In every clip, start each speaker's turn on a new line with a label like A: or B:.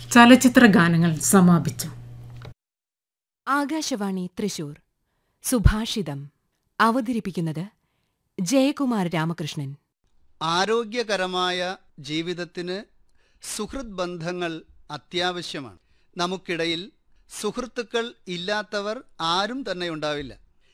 A: ചലച്ചിത്ര ഗാനങ്ങൾ സമാപിച്ചു
B: ആകാശവാണി തൃശൂർ സുഭാഷിതം അവതരിപ്പിക്കുന്നത് ജയകുമാർ രാമകൃഷ്ണൻ
C: ആരോഗ്യകരമായ ജീവിതത്തിന് സുഹൃത് ബന്ധങ്ങൾ അത്യാവശ്യമാണ് നമുക്കിടയിൽ സുഹൃത്തുക്കൾ ഇല്ലാത്തവർ ആരും തന്നെ ഉണ്ടാവില്ല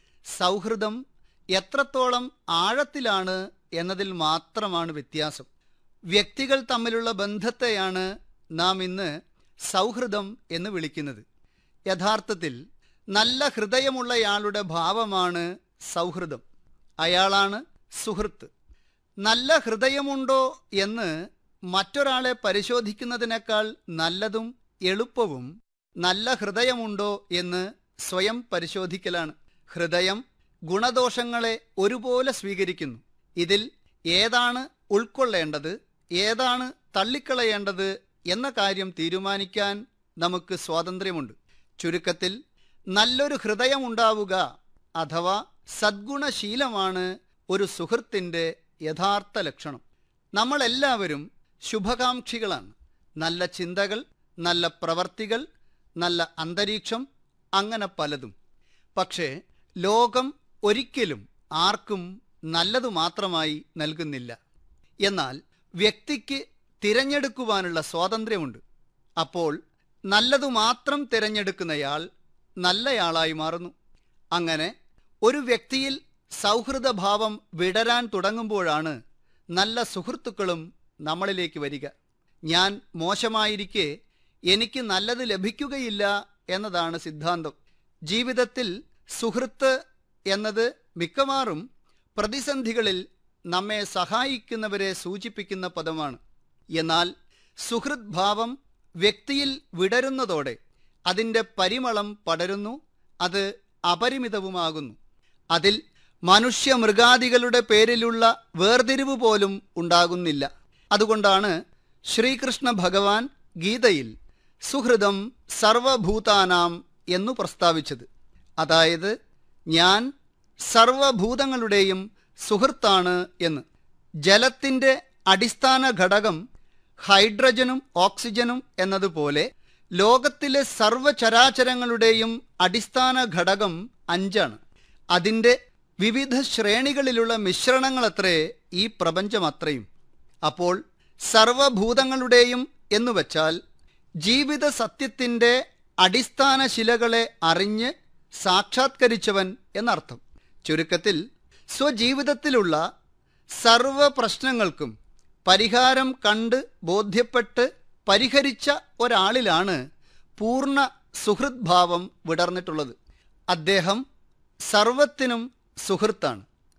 C: സൗഹൃദം എത്രത്തോളം ആഴത്തിലാണ് എന്നതിൽ മാത്രമാണ് വ്യത്യാസം വ്യക്തികൾ തമ്മിലുള്ള ബന്ധത്തെയാണ് നാം ഇന്ന് സൗഹൃദം എന്ന് വിളിക്കുന്നത് യഥാർത്ഥത്തിൽ നല്ല ഹൃദയമുള്ളയാളുടെ ഭാവമാണ് സൗഹൃദം അയാളാണ് സുഹൃത്ത് നല്ല ഹൃദയമുണ്ടോ എന്ന് മറ്റൊരാളെ പരിശോധിക്കുന്നതിനേക്കാൾ നല്ലതും എളുപ്പവും നല്ല ഹൃദയമുണ്ടോ എന്ന് സ്വയം പരിശോധിക്കലാണ് ഹൃദയം ഗുണദോഷങ്ങളെ ഒരുപോലെ സ്വീകരിക്കുന്നു ഇതിൽ ഏതാണ് ഉൾക്കൊള്ളേണ്ടത് ഏതാണ് തള്ളിക്കളയേണ്ടത് എന്ന കാര്യം തീരുമാനിക്കാൻ നമുക്ക് സ്വാതന്ത്ര്യമുണ്ട് ചുരുക്കത്തിൽ നല്ലൊരു ഹൃദയമുണ്ടാവുക അഥവാ സദ്ഗുണശീലമാണ് ഒരു സുഹൃത്തിൻ്റെ യഥാർത്ഥ ലക്ഷണം നമ്മളെല്ലാവരും ശുഭകാംക്ഷികളാണ് നല്ല ചിന്തകൾ നല്ല പ്രവർത്തികൾ നല്ല അന്തരീക്ഷം അങ്ങനെ പലതും പക്ഷേ ലോകം ഒരിക്കലും ആർക്കും നല്ലതു മാത്രമായി നൽകുന്നില്ല എന്നാൽ വ്യക്തിക്ക് തിരഞ്ഞെടുക്കുവാനുള്ള സ്വാതന്ത്ര്യമുണ്ട് അപ്പോൾ നല്ലതു മാത്രം തിരഞ്ഞെടുക്കുന്നയാൾ നല്ലയാളായി മാറുന്നു അങ്ങനെ ഒരു വ്യക്തിയിൽ സൗഹൃദഭാവം വിടരാൻ തുടങ്ങുമ്പോഴാണ് നല്ല സുഹൃത്തുക്കളും നമ്മളിലേക്ക് വരിക ഞാൻ മോശമായിരിക്കെ എനിക്ക് നല്ലത് ലഭിക്കുകയില്ല എന്നതാണ് സിദ്ധാന്തം ജീവിതത്തിൽ സുഹൃത്ത് എന്നത് മിക്കവാറും പ്രതിസന്ധികളിൽ നമ്മെ സഹായിക്കുന്നവരെ സൂചിപ്പിക്കുന്ന പദമാണ് എന്നാൽ സുഹൃത് ഭാവം വ്യക്തിയിൽ വിടരുന്നതോടെ അതിൻ്റെ പരിമളം പടരുന്നു അത് അപരിമിതവുമാകുന്നു അതിൽ മനുഷ്യ മൃഗാദികളുടെ പേരിലുള്ള വേർതിരിവ് പോലും ഉണ്ടാകുന്നില്ല അതുകൊണ്ടാണ് ശ്രീകൃഷ്ണ ഭഗവാൻ ഗീതയിൽ സുഹൃതം സർവഭൂതാനാം എന്നു പ്രസ്താവിച്ചത് അതായത് ഞാൻ സർവഭൂതങ്ങളുടെയും സുഹൃത്താണ് എന്ന് ജലത്തിൻ്റെ അടിസ്ഥാന ഘടകം ഹൈഡ്രജനും ഓക്സിജനും എന്നതുപോലെ ലോകത്തിലെ സർവചരാചരങ്ങളുടെയും അടിസ്ഥാന ഘടകം അഞ്ചാണ് അതിൻ്റെ വിവിധ ശ്രേണികളിലുള്ള മിശ്രണങ്ങളത്രേ ഈ പ്രപഞ്ചം അത്രയും അപ്പോൾ സർവഭൂതങ്ങളുടെയും എന്നു വച്ചാൽ ജീവിത സത്യത്തിൻ്റെ അടിസ്ഥാന ശിലകളെ അറിഞ്ഞ് സാക്ഷാത്കരിച്ചവൻ എന്നർത്ഥം ചുരുക്കത്തിൽ സ്വജീവിതത്തിലുള്ള സർവ പ്രശ്നങ്ങൾക്കും പരിഹാരം കണ്ട് ബോധ്യപ്പെട്ട് പരിഹരിച്ച ഒരാളിലാണ് പൂർണ്ണ സുഹൃത് ഭാവം വിടർന്നിട്ടുള്ളത് അദ്ദേഹം സർവത്തിനും സുഹൃത്താണ്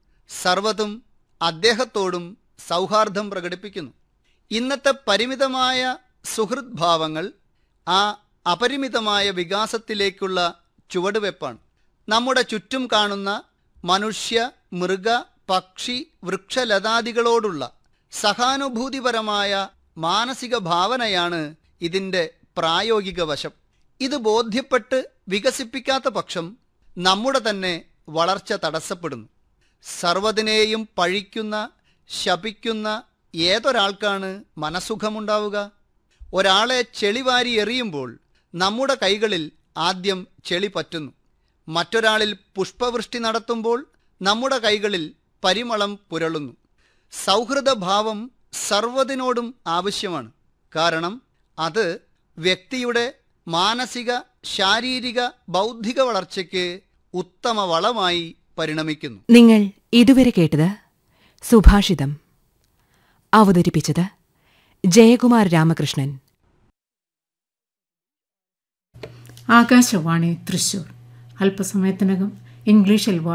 C: സർവതും അദ്ദേഹത്തോടും സൗഹാർദ്ദം പ്രകടിപ്പിക്കുന്നു ഇന്നത്തെ പരിമിതമായ സുഹൃത് ഭാവങ്ങൾ ആ അപരിമിതമായ വികാസത്തിലേക്കുള്ള ചുവടുവെപ്പാണ് നമ്മുടെ ചുറ്റും കാണുന്ന മനുഷ്യ മൃഗ പക്ഷി വൃക്ഷലതാദികളോടുള്ള സഹാനുഭൂതിപരമായ മാനസിക ഭാവനയാണ് ഇതിൻ്റെ പ്രായോഗിക വശം ഇത് ബോധ്യപ്പെട്ട് വികസിപ്പിക്കാത്ത പക്ഷം നമ്മുടെ തന്നെ വളർച്ച തടസ്സപ്പെടുന്നു സർവ്വതിനെയും പഴിക്കുന്ന ശപിക്കുന്ന ഏതൊരാൾക്കാണ് മനസുഖമുണ്ടാവുക ഒരാളെ ചെളിവാരി എറിയുമ്പോൾ നമ്മുടെ കൈകളിൽ ആദ്യം ചെളി പറ്റുന്നു മറ്റൊരാളിൽ പുഷ്പവൃഷ്ടി നടത്തുമ്പോൾ നമ്മുടെ കൈകളിൽ പരിമളം പുരളുന്നു സൗഹൃദഭാവം സർവ്വതിനോടും ആവശ്യമാണ് കാരണം അത് വ്യക്തിയുടെ മാനസിക ശാരീരിക ബൗദ്ധിക വളർച്ചയ്ക്ക് ഉത്തമ വളമായി പരിണമിക്കുന്നു
B: നിങ്ങൾ ഇതുവരെ കേട്ടത് സുഭാഷിതം അവതരിപ്പിച്ചത് ജയകുമാർ രാമകൃഷ്ണൻ
A: ആകാശവാണി തൃശൂർ അല്പസമയത്തിനകം ഇംഗ്ലീഷിൽ